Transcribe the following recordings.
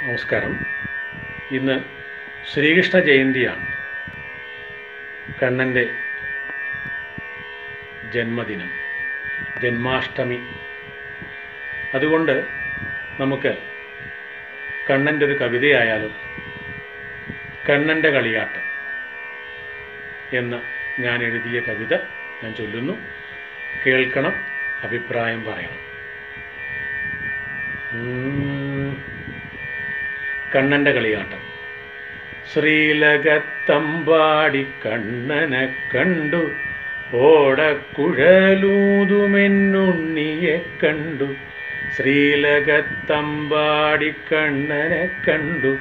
നമസ്കാരം ഇന്ന് ശ്രീകൃഷ്ണ ജയന്തിയാണ് കണ്ണൻ്റെ ജന്മദിനം ജന്മാഷ്ടമി അതുകൊണ്ട് നമുക്ക് കണ്ണൻ്റെ ഒരു കവിതയായാലും കണ്ണൻ്റെ കളിയാട്ടം എന്ന ഞാൻ എഴുതിയ കവിത ഞാൻ ചൊല്ലുന്നു കേൾക്കണം അഭിപ്രായം പറയണം ഉം. കണ്ണൻ്റെ കളിയാട്ടം ശ്രീലകത്തമ്പാടി കണ്ണനെ കണ്ടു ഓടക്കുഴലൂതുമെന്നുണ്ണിയെ കണ്ടു ശ്രീലകത്തമ്പാടി കണ്ണനെ കണ്ടു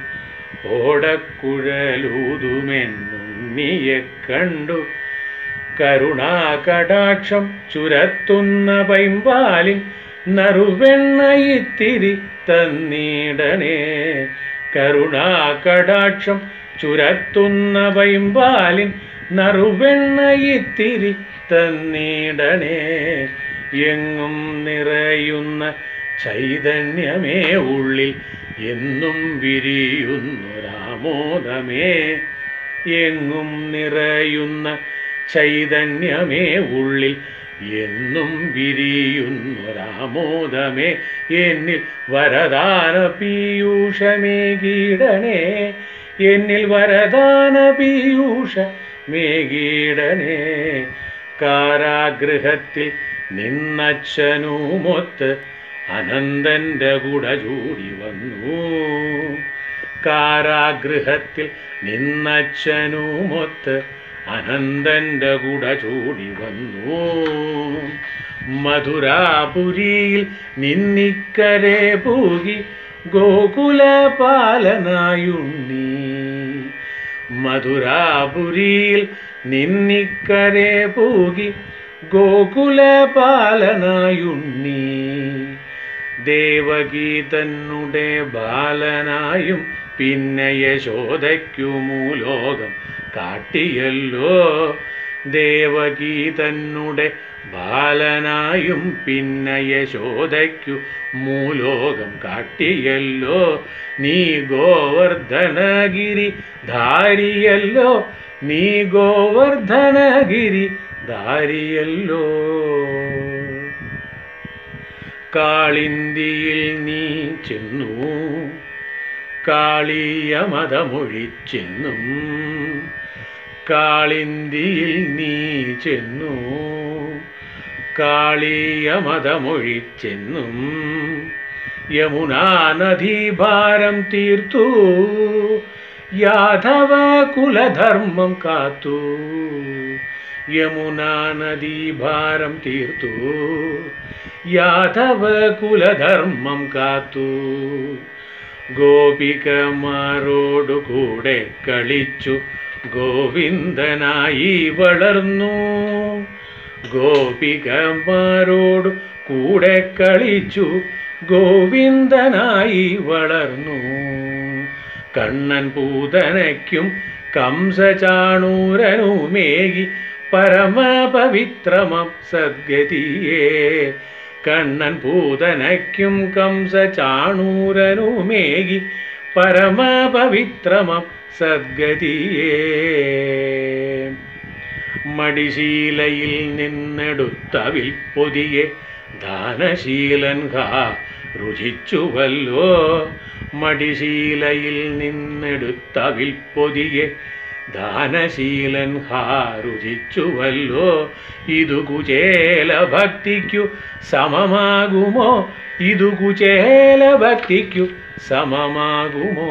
ഓടക്കുഴലൂതുമെന്നുണ്ണിയെ കണ്ടു കരുണാകടാക്ഷം ചുരത്തുന്ന പൈമ്പാലിൻ നറുവെണ്ണയിത്തിരി തന്നീടണേ കരുണാകടാക്ഷം ചുരത്തുന്ന പൈമ്പാലിൻ നറുവെണ്ണയിത്തിരി തന്നീടണേ എങ്ങും നിറയുന്ന ചൈതന്യമേ ഉള്ളിൽ എന്നും വിരിയുന്നൊരാമോദമേ എങ്ങും നിറയുന്ന ചൈതന്യമേ ഉള്ളിൽ എന്നും വിരിയുന്നൊരാമോദമേ എന്നിൽ വരദാന പീയൂഷമേ കീടണേ എന്നിൽ വരദാന പീയൂഷ മേകീടനേ കാരാഗൃഹത്തിൽ നിന്നച്ഛനുമൊത്ത് അനന്തന്റെ കുട ചൂടി വന്നു കാരാഗൃഹത്തിൽ നിന്നച്ഛനുമൊത്ത് അനന്തന്റെ കുട ചൂടി വന്നു മധുരാപുരിയിൽ നിന്നിക്കരെ പൂകി ഗോകുലപാലനായുണ്ണി മധുരാപുരിയിൽ നിന്നിക്കരെ പൂകി ഗോകുലപാലനായുണ്ണി ദേവകി തന്നുടെ ബാലനായും പിന്നെ യശോദയ്ക്കുമൂലോകം കാട്ടിയല്ലോ ദേവകി തന്നുടെ ബാലനായും പിന്നെ യശോദയ്ക്കു മൂലോകം കാട്ടിയല്ലോ നീ ഗോവർദ്ധനഗിരി ധാരിയല്ലോ നീ ഗോവർദ്ധനഗിരി ധാരിയല്ലോ കാളിന്തിയിൽ നീ ചെന്നു കാളിയ മതമൊഴിച്ചെന്നും കാളിന്തിയിൽ നീ ചെന്നു കാളിയ മതമൊഴിച്ചെന്നും യമുനാ നദീഭാരം തീർത്തു യാദവ കുലധർമ്മം കാത്തു യമുനാ നദീഭാരം തീർത്തു യാദവ കുലധർമ്മം കാത്തു ഗോപികമാരോടു കൂടെ കളിച്ചു ഗോവിന്ദനായി വളർന്നു ഗോപികമാരോടു കൂടെ കളിച്ചു ഗോവിന്ദനായി വളർന്നു കണ്ണൻ പൂതനയ്ക്കും കംസചാണൂരനുമേകി പരമപവിത്രമം സദ്ഗതിയേ കണ്ണൻ പൂതനയ്ക്കും കംസചാണൂരനുമേകി പരമപവിത്രമം സദ്ഗതിയേ മടിശീലയിൽ നിന്നെടുത്ത വിൽപ്പൊതിയെ ദാനശീലൻ ഹാ രുചിച്ചുവല്ലോ മടിശീലയിൽ നിന്നെടുത്ത വിൽപ്പൊതിയെ ദാനശീലൻ ഹാ രുചിച്ചുവല്ലോ ഇതു കുചേല ഭക്തിക്കു സമമാകുമോ ഇതു കുചേല ഭക്തിക്കു സമമാകുമോ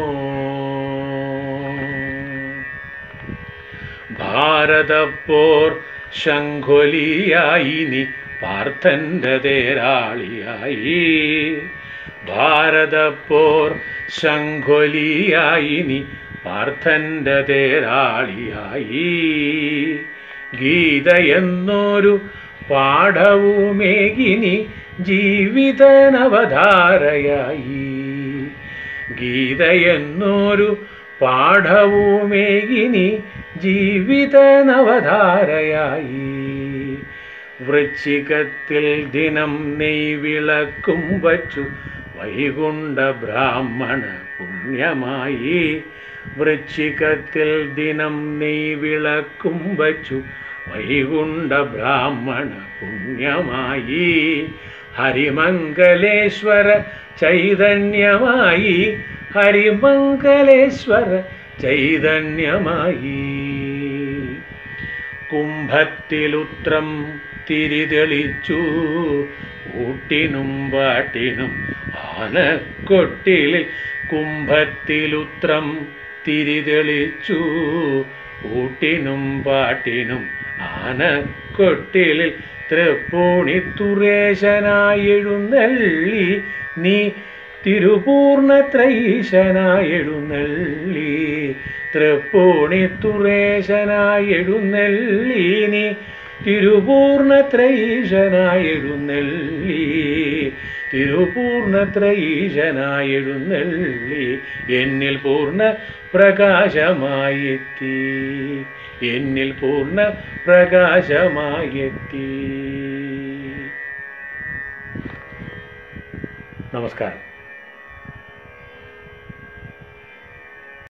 ഭാരതപ്പോർ ശംഖൊലിയായി നീ പാർത്ഥന്റെ തേരാളിയായി ഭാരതപ്പോർ ശംഖൊലിയായി നീ പാർത്ഥന്റെ തേരാളിയായി ഗീതയെന്നൊരു പാഠവുമേകിനി ജീവിതനവധാരയായി ഗീതയെന്നൊരു പാഠവുമേകിനി ജീവിതനവധാരയായി വൃശ്ചികത്തിൽ ദിനം നെയ് വിളക്കും വച്ചു വൈകുണ്ഠ ബ്രാഹ്മണ പുണ്യമായി വൃശ്ചികത്തിൽ ദിനം നെയ് വിളക്കും വച്ചു വൈകുണ്ഠ ബ്രാഹ്മണ പുണ്യമായി ഹരിമംഗലേശ്വര ചൈതന്യമായി ഹരിമംഗലേശ്വര ചൈതന്യമായി കുംഭത്തിലുത്രം തിരിതെളിച്ചു ഊട്ടിനും വാട്ടിനും ആനക്കൊട്ടിലിൽ കുംഭത്തിലുത്രം തിരിതെളിച്ചു ഊട്ടിനും പാട്ടിനും ആനക്കൊട്ടിലിൽ തൃപ്പൂണിത്തുറേശനായി എഴുന്നള്ളി നീ തിരുപൂർണ ത്രൈശനായി എഴുന്നള്ളി തൃപ്പൂണിത്തുറേശനായി എഴുന്നള്ളി നീ തിരുപൂർണ ത്രൈശനായി എഴുന്നള്ളി തിരുപൂർണ ത്രൈശനായി എഴുന്നള്ളി എന്നിൽ പൂർണ്ണ പ്രകാശമായെത്തി എന്നിൽ പൂർണ്ണ പ്രകാശമായെത്തി നമസ്കാരം